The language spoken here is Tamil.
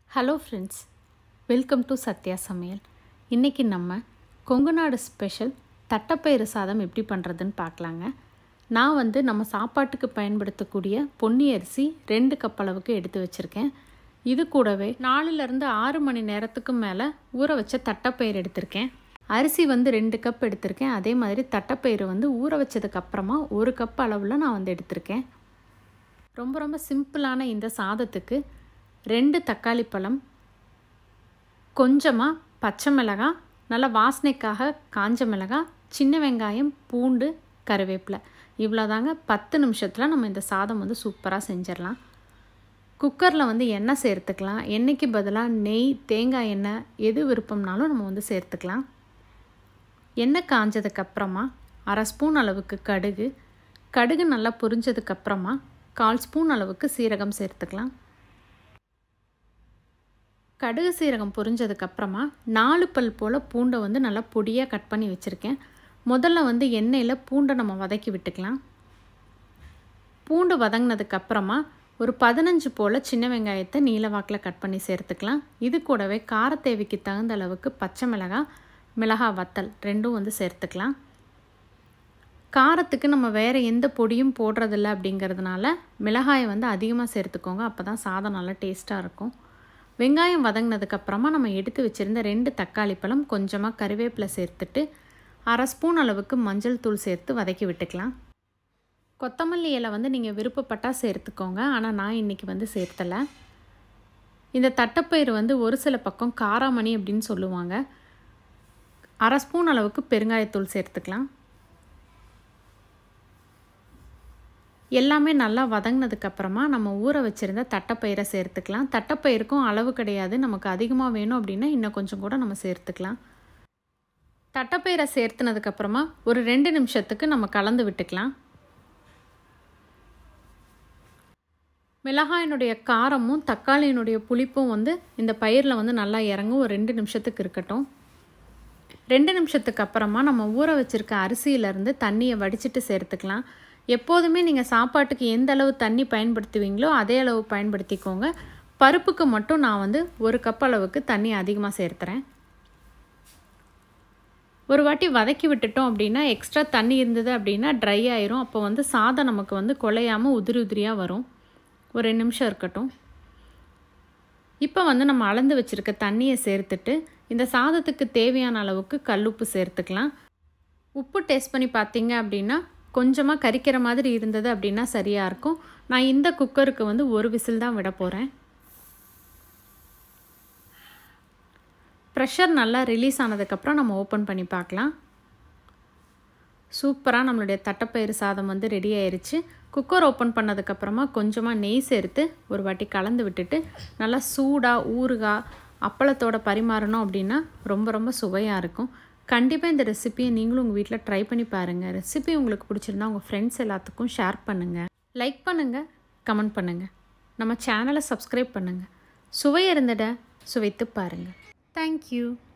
hello friends welcome to Sathya Samayal இன்றைக்கி நம்ம கொங்குநாடு ஸ்பெஷல் தட்டைப்பயிறு சாதம் எப்படி பண்ணுறதுன்னு பார்க்கலாங்க நான் வந்து நம்ம சாப்பாட்டுக்கு பயன்படுத்தக்கூடிய பொன்னி அரிசி ரெண்டு கப் அளவுக்கு எடுத்து வச்சுருக்கேன் இது கூடவே நாலுலேருந்து ஆறு மணி நேரத்துக்கு மேலே ஊற வச்ச தட்டைப்பயிறு எடுத்திருக்கேன் அரிசி வந்து ரெண்டு கப் எடுத்திருக்கேன் அதே மாதிரி தட்டைப்பயிறு வந்து ஊற வச்சதுக்கப்புறமா ஒரு கப் அளவில் நான் வந்து எடுத்திருக்கேன் ரொம்ப ரொம்ப சிம்பிளான இந்த சாதத்துக்கு ரெண்டு தக்காளி பழம் கொஞ்சமாக பச்சை மிளகாய் நல்லா வாசனைக்காக காஞ்ச மிளகாய் சின்ன வெங்காயம் பூண்டு கருவேப்பிலை இவ்வளோதாங்க பத்து நிமிஷத்தில் நம்ம இந்த சாதம் வந்து சூப்பராக செஞ்சிடலாம் குக்கரில் வந்து எண்ணெய் சேர்த்துக்கலாம் எண்ணெய்க்கு பதிலாக நெய் தேங்காய் எண்ணெய் எது விருப்பம்னாலும் நம்ம வந்து சேர்த்துக்கலாம் எண்ணெய் காஞ்சதுக்கப்புறமா அரை ஸ்பூன் அளவுக்கு கடுகு கடுகு நல்லா பொரிஞ்சதுக்கப்புறமா கால் ஸ்பூன் அளவுக்கு சீரகம் சேர்த்துக்கலாம் கடுகு சீரகம் பொரிஞ்சதுக்கப்புறமா நாலு பல் போல் பூண்டை வந்து நல்லா பொடியாக கட் பண்ணி வச்சுருக்கேன் முதல்ல வந்து எண்ணெயில் பூண்டை நம்ம வதக்கி விட்டுக்கலாம் பூண்டு வதங்கினதுக்கப்புறமா ஒரு பதினஞ்சு போல் சின்ன வெங்காயத்தை நீல வாக்கில் கட் பண்ணி சேர்த்துக்கலாம் இது கூடவே காரத்தேவைக்கு தகுந்த அளவுக்கு பச்சை மிளகாய் மிளகாய் வத்தல் ரெண்டும் வந்து சேர்த்துக்கலாம் காரத்துக்கு நம்ம வேறு எந்த பொடியும் போடுறதில்ல அப்படிங்கிறதுனால மிளகாயை வந்து அதிகமாக சேர்த்துக்கோங்க அப்போ தான் சாதம் நல்லா டேஸ்ட்டாக இருக்கும் வெங்காயம் வதங்கினதுக்கப்புறமா நம்ம எடுத்து வச்சுருந்த ரெண்டு தக்காளி பழம் கொஞ்சமாக கருவேப்பிலை சேர்த்துட்டு அரை ஸ்பூன் அளவுக்கு மஞ்சள் தூள் சேர்த்து வதக்கி விட்டுக்கலாம் கொத்தமல்லி இலை வந்து நீங்கள் விருப்பப்பட்டால் சேர்த்துக்கோங்க ஆனால் நான் இன்றைக்கி வந்து சேர்த்தலை இந்த தட்டைப்பயிறு வந்து ஒரு சில பக்கம் காராமணி அப்படின்னு சொல்லுவாங்க அரை ஸ்பூன் அளவுக்கு பெருங்காயத்தூள் சேர்த்துக்கலாம் எல்லாமே நல்லா வதங்கினதுக்கப்புறமா நம்ம ஊற வச்சுருந்த தட்டைப்பயிரை சேர்த்துக்கலாம் தட்டைப்பயிருக்கும் அளவு கிடையாது நமக்கு அதிகமாக வேணும் அப்படின்னா இன்னும் கொஞ்சம் கூட நம்ம சேர்த்துக்கலாம் தட்டைப்பயிரை சேர்த்துனதுக்கப்புறமா ஒரு ரெண்டு நிமிஷத்துக்கு நம்ம கலந்து விட்டுக்கலாம் மிளகாயினுடைய காரமும் தக்காளியினுடைய புளிப்பும் வந்து இந்த பயிரில் வந்து நல்லா இறங்கும் ஒரு ரெண்டு நிமிஷத்துக்கு இருக்கட்டும் ரெண்டு நிமிஷத்துக்கு அப்புறமா நம்ம ஊற வச்சுருக்க அரிசியிலேருந்து தண்ணியை வடிச்சிட்டு சேர்த்துக்கலாம் எப்போதுமே நீங்கள் சாப்பாட்டுக்கு எந்த அளவு தண்ணி பயன்படுத்துவீங்களோ அதே அளவு பயன்படுத்திக்கோங்க பருப்புக்கு மட்டும் நான் வந்து ஒரு கப் அளவுக்கு தண்ணி அதிகமாக சேர்த்துறேன் ஒரு வாட்டி வதக்கி விட்டுட்டோம் அப்படின்னா எக்ஸ்ட்ரா தண்ணி இருந்தது அப்படின்னா ட்ரை ஆயிரும் அப்போ வந்து சாதம் நமக்கு வந்து குலையாமல் உதிரி உதிரியாக வரும் ஒரு ரெண்டு நிமிஷம் இருக்கட்டும் இப்போ வந்து நம்ம அளந்து வச்சுருக்க தண்ணியை சேர்த்துட்டு இந்த சாதத்துக்கு தேவையான அளவுக்கு கல்லுப்பு சேர்த்துக்கலாம் உப்பு டேஸ்ட் பண்ணி பார்த்தீங்க அப்படின்னா கொஞ்சமாக கரிக்கிற மாதிரி இருந்தது அப்படின்னா சரியாக இருக்கும் நான் இந்த குக்கருக்கு வந்து ஒரு விசில் தான் விட போகிறேன் ப்ரெஷர் நல்லா ரிலீஸ் ஆனதுக்கப்புறம் நம்ம ஓப்பன் பண்ணி பார்க்கலாம் சூப்பராக நம்மளுடைய தட்டைப்பயிறு சாதம் வந்து ரெடி ஆயிடுச்சு குக்கர் ஓப்பன் பண்ணதுக்கப்புறமா கொஞ்சமாக நெய் சேர்த்து ஒரு வாட்டி கலந்து விட்டுட்டு நல்லா சூடாக ஊறுகாய் அப்பளத்தோட பரிமாறணும் அப்படின்னா ரொம்ப ரொம்ப சுவையாக இருக்கும் கண்டிப்பாக இந்த ரெசிப்பியை நீங்களும் உங்கள் வீட்டில் ட்ரை பண்ணி பாருங்கள் ரெசிபி உங்களுக்கு பிடிச்சிருந்தா உங்கள் ஃப்ரெண்ட்ஸ் எல்லாத்துக்கும் ஷேர் பண்ணுங்கள் லைக் பண்ணுங்கள் கமெண்ட் பண்ணுங்கள் நம்ம சேனலை சப்ஸ்கிரைப் பண்ணுங்கள் சுவை இருந்தட சுவைத்து பாருங்கள் தேங்க்யூ